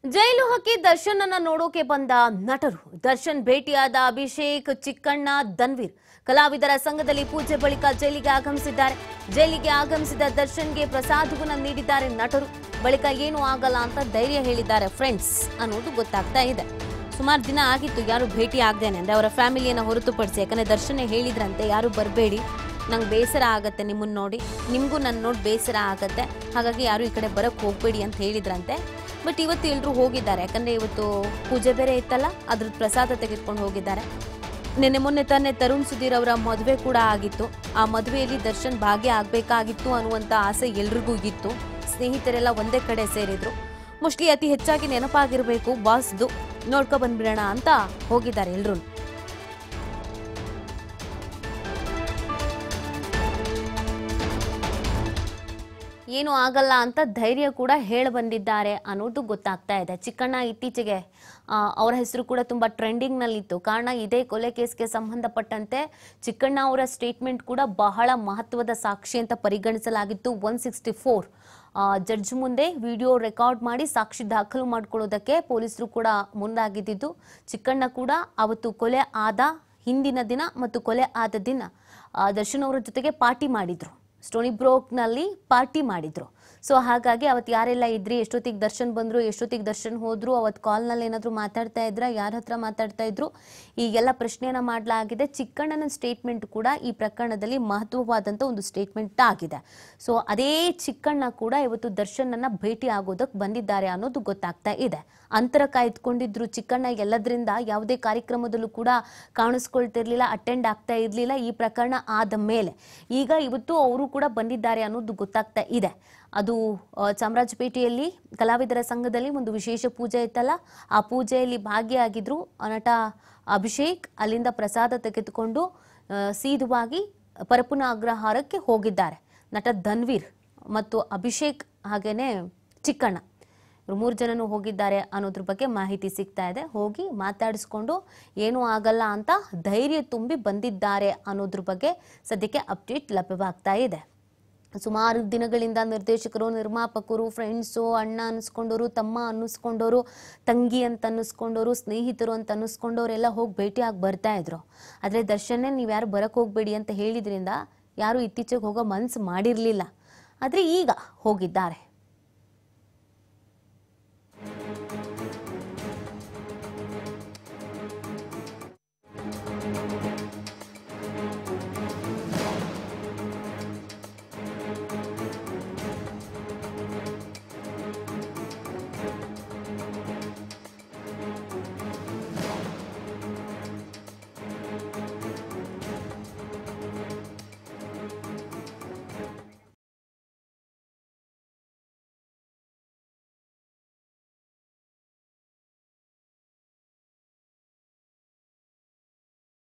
ಜೈಲು ಹಕ್ಕಿ ದರ್ಶನ್ ಅನ್ನ ನೋಡೋಕೆ ಬಂದ ನಟರು ದರ್ಶನ್ ಭೇಟಿಯಾದ ಅಭಿಷೇಕ್ ಚಿಕ್ಕಣ್ಣ ಧನ್ವೀರ್ ಕಲಾವಿದರ ಸಂಘದಲ್ಲಿ ಪೂಜೆ ಬಳಿಕ ಜೈಲಿಗೆ ಆಗಮಿಸಿದ್ದಾರೆ ಜೈಲಿಗೆ ಆಗಮಿಸಿದ ದರ್ಶನ್ಗೆ ಪ್ರಸಾದವನ್ನ ನೀಡಿದ್ದಾರೆ ನಟರು ಬಳಿಕ ಏನು ಆಗಲ್ಲ ಅಂತ ಧೈರ್ಯ ಹೇಳಿದ್ದಾರೆ ಫ್ರೆಂಡ್ಸ್ ಅನ್ನೋದು ಗೊತ್ತಾಗ್ತಾ ಇದೆ ಸುಮಾರು ದಿನ ಆಗಿತ್ತು ಯಾರು ಭೇಟಿ ಆಗದೇನೆ ಅಂದ್ರೆ ಅವರ ಫ್ಯಾಮಿಲಿಯನ್ನ ಹೊರತುಪಡಿಸಿ ಯಾಕಂದ್ರೆ ದರ್ಶನ ಹೇಳಿದ್ರಂತೆ ಯಾರು ಬರಬೇಡಿ ನಂಗೆ ಬೇಸರ ಆಗತ್ತೆ ನಿಮ್ಮನ್ನ ನೋಡಿ ನಿಮಗೂ ನನ್ನ ನೋಡಿ ಬೇಸರ ಆಗತ್ತೆ ಹಾಗಾಗಿ ಯಾರು ಈ ಕಡೆ ಬರಕ್ಕೆ ಹೋಗಬೇಡಿ ಅಂತ ಹೇಳಿದ್ರಂತೆ ಬಟ್ ಇವತ್ತು ಎಲ್ರು ಹೋಗಿದ್ದಾರೆ ಯಾಕಂದ್ರೆ ಇವತ್ತು ಪೂಜೆ ಬೇರೆ ಇತ್ತಲ್ಲ ಅದ್ರದ್ದು ಪ್ರಸಾದ ತೆಗೆದುಕೊಂಡು ಹೋಗಿದ್ದಾರೆ ನಿನ್ನೆ ಮೊನ್ನೆ ತಾನೇ ತರುಣ್ ಸುಧೀರ್ ಅವರ ಮದುವೆ ಕೂಡ ಆಗಿತ್ತು ಆ ಮದುವೆಯಲ್ಲಿ ದರ್ಶನ್ ಭಾಗ್ಯ ಆಗಬೇಕಾಗಿತ್ತು ಅನ್ನುವಂಥ ಆಸೆ ಎಲ್ರಿಗೂ ಇತ್ತು ಸ್ನೇಹಿತರೆಲ್ಲ ಒಂದೇ ಕಡೆ ಸೇರಿದ್ರು ಮೋಸ್ಟ್ಲಿ ಅತಿ ಹೆಚ್ಚಾಗಿ ನೆನಪಾಗಿರಬೇಕು ಬಾಸ್ದು ನೋಡ್ಕೊ ಬಂದ್ಬಿಡೋಣ ಅಂತ ಹೋಗಿದ್ದಾರೆ ಎಲ್ರು ಏನು ಆಗಲ್ಲ ಅಂತ ಧೈರ್ಯ ಕೂಡ ಹೇಳಿ ಬಂದಿದ್ದಾರೆ ಅನ್ನೋದು ಗೊತ್ತಾಗ್ತಾ ಇದೆ ಚಿಕ್ಕಣ್ಣ ಇತ್ತೀಚೆಗೆ ಆ, ಅವರ ಹೆಸರು ಕೂಡ ತುಂಬ ಟ್ರೆಂಡಿಂಗ್ನಲ್ಲಿತ್ತು ಕಾರಣ ಇದೇ ಕೊಲೆ ಕೇಸ್ಗೆ ಸಂಬಂಧಪಟ್ಟಂತೆ ಚಿಕ್ಕಣ್ಣ ಅವರ ಸ್ಟೇಟ್ಮೆಂಟ್ ಕೂಡ ಬಹಳ ಮಹತ್ವದ ಸಾಕ್ಷಿ ಅಂತ ಪರಿಗಣಿಸಲಾಗಿತ್ತು ಒನ್ ಸಿಕ್ಸ್ಟಿ ಫೋರ್ ಜಡ್ಜ್ ಮುಂದೆ ವಿಡಿಯೋ ರೆಕಾರ್ಡ್ ಮಾಡಿ ಸಾಕ್ಷಿ ದಾಖಲು ಮಾಡ್ಕೊಳ್ಳೋದಕ್ಕೆ ಪೊಲೀಸರು ಕೂಡ ಮುಂದಾಗಿದ್ದು ಚಿಕ್ಕಣ್ಣ ಕೂಡ ಅವತ್ತು ಕೊಲೆ ಆದ ಹಿಂದಿನ ದಿನ ಮತ್ತು ಕೊಲೆ ಆದ ದಿನ ಆ, ದರ್ಶನ್ ಅವರ ಜೊತೆಗೆ ಪಾರ್ಟಿ ಮಾಡಿದ್ರು ಸ್ಟೋನಿ ಬ್ರೋಕ್ನಲ್ಲಿ ಪಾರ್ಟಿ ಮಾಡಿದ್ರು ಸೊ ಹಾಗಾಗಿ ಅವತ್ತು ಯಾರೆಲ್ಲ ಇದ್ರಿ ಎಷ್ಟೊತ್ತಿಗೆ ದರ್ಶನ್ ಬಂದ್ರು ಎಷ್ಟೊತ್ತಿಗೆ ದರ್ಶನ್ ಹೋದ್ರು ಅವತ್ತು ಕಾಲ್ನಲ್ಲಿ ಏನಾದರೂ ಮಾತಾಡ್ತಾ ಇದ್ರ ಯಾರ ಹತ್ರ ಮಾತಾಡ್ತಾ ಇದ್ರು ಈಗೆಲ್ಲ ಪ್ರಶ್ನೆಯನ್ನ ಮಾಡಲಾಗಿದೆ ಚಿಕ್ಕಣ್ಣನ ಸ್ಟೇಟ್ಮೆಂಟ್ ಕೂಡ ಈ ಪ್ರಕರಣದಲ್ಲಿ ಮಹತ್ವವಾದಂಥ ಒಂದು ಸ್ಟೇಟ್ಮೆಂಟ್ ಆಗಿದೆ ಸೊ ಅದೇ ಚಿಕ್ಕಣ್ಣ ಕೂಡ ಇವತ್ತು ದರ್ಶನನ್ನ ಭೇಟಿ ಆಗೋದಕ್ಕೆ ಬಂದಿದ್ದಾರೆ ಅನ್ನೋದು ಗೊತ್ತಾಗ್ತಾ ಇದೆ ಅಂತರ ಕಾಯ್ದುಕೊಂಡಿದ್ರು ಚಿಕ್ಕಣ್ಣ ಎಲ್ಲದರಿಂದ ಯಾವುದೇ ಕಾರ್ಯಕ್ರಮದಲ್ಲೂ ಕೂಡ ಕಾಣಿಸ್ಕೊಳ್ತಿರ್ಲಿಲ್ಲ ಅಟೆಂಡ್ ಆಗ್ತಾ ಇರಲಿಲ್ಲ ಈ ಪ್ರಕರಣ ಆದ ಮೇಲೆ ಈಗ ಇವತ್ತು ಅವರು ಕೂಡ ಬಂದಿದ್ದಾರೆ ಅನ್ನೋದು ಗೊತ್ತಾಗ್ತಾ ಇದೆ ಅದು ಆ, ಚಾಮರಾಜಪೇಟೆಯಲ್ಲಿ ಕಲಾವಿದರ ಸಂಘದಲ್ಲಿ ಒಂದು ವಿಶೇಷ ಪೂಜೆ ಇತ್ತಲ್ಲ ಆ ಪೂಜೆಯಲ್ಲಿ ಭಾಗಿಯಾಗಿದ್ರು ನಟ ಅಭಿಷೇಕ್ ಅಲ್ಲಿಂದ ಪ್ರಸಾದ ತೆಗೆದುಕೊಂಡು ಆ, ಸೀದವಾಗಿ ಪರಪುನ ಅಗ್ರಹಾರಕ್ಕೆ ಹೋಗಿದ್ದಾರೆ ನಟ ಧನ್ವೀರ್ ಮತ್ತು ಅಭಿಷೇಕ್ ಹಾಗೇನೆ ಚಿಕ್ಕಣ್ಣ ಇವ್ರು ಮೂರು ಜನನು ಹೋಗಿದ್ದಾರೆ ಅನ್ನೋದ್ರ ಬಗ್ಗೆ ಮಾಹಿತಿ ಸಿಗ್ತಾ ಇದೆ ಹೋಗಿ ಮಾತಾಡಿಸ್ಕೊಂಡು ಏನೂ ಆಗಲ್ಲ ಅಂತ ಧೈರ್ಯ ತುಂಬಿ ಬಂದಿದ್ದಾರೆ ಅನ್ನೋದ್ರ ಬಗ್ಗೆ ಸದ್ಯಕ್ಕೆ ಅಪ್ಡೇಟ್ ಲಭ್ಯವಾಗ್ತಾ ಇದೆ ಸುಮಾರು ದಿನಗಳಿಂದ ನಿರ್ದೇಶಕರು ನಿರ್ಮಾಪಕರು ಫ್ರೆಂಡ್ಸು ಅಣ್ಣ ಅನ್ನಿಸ್ಕೊಂಡವರು ತಮ್ಮ ಅನ್ನಿಸ್ಕೊಂಡವರು ತಂಗಿ ಅಂತ ಅನ್ನಿಸ್ಕೊಂಡವರು ಸ್ನೇಹಿತರು ಅಂತ ಅನ್ನಿಸ್ಕೊಂಡವರೆಲ್ಲ ಹೋಗಿ ಭೇಟಿಯಾಗಿ ಬರ್ತಾ ಇದ್ರು ಆದರೆ ದರ್ಶನೇ ನೀವು ಯಾರು ಬರಕ್ಕೆ ಹೋಗಬೇಡಿ ಅಂತ ಹೇಳಿದ್ರಿಂದ ಯಾರು ಇತ್ತೀಚೆಗೆ ಹೋಗೋ ಮನ್ಸು ಮಾಡಿರಲಿಲ್ಲ ಆದರೆ ಈಗ ಹೋಗಿದ್ದಾರೆ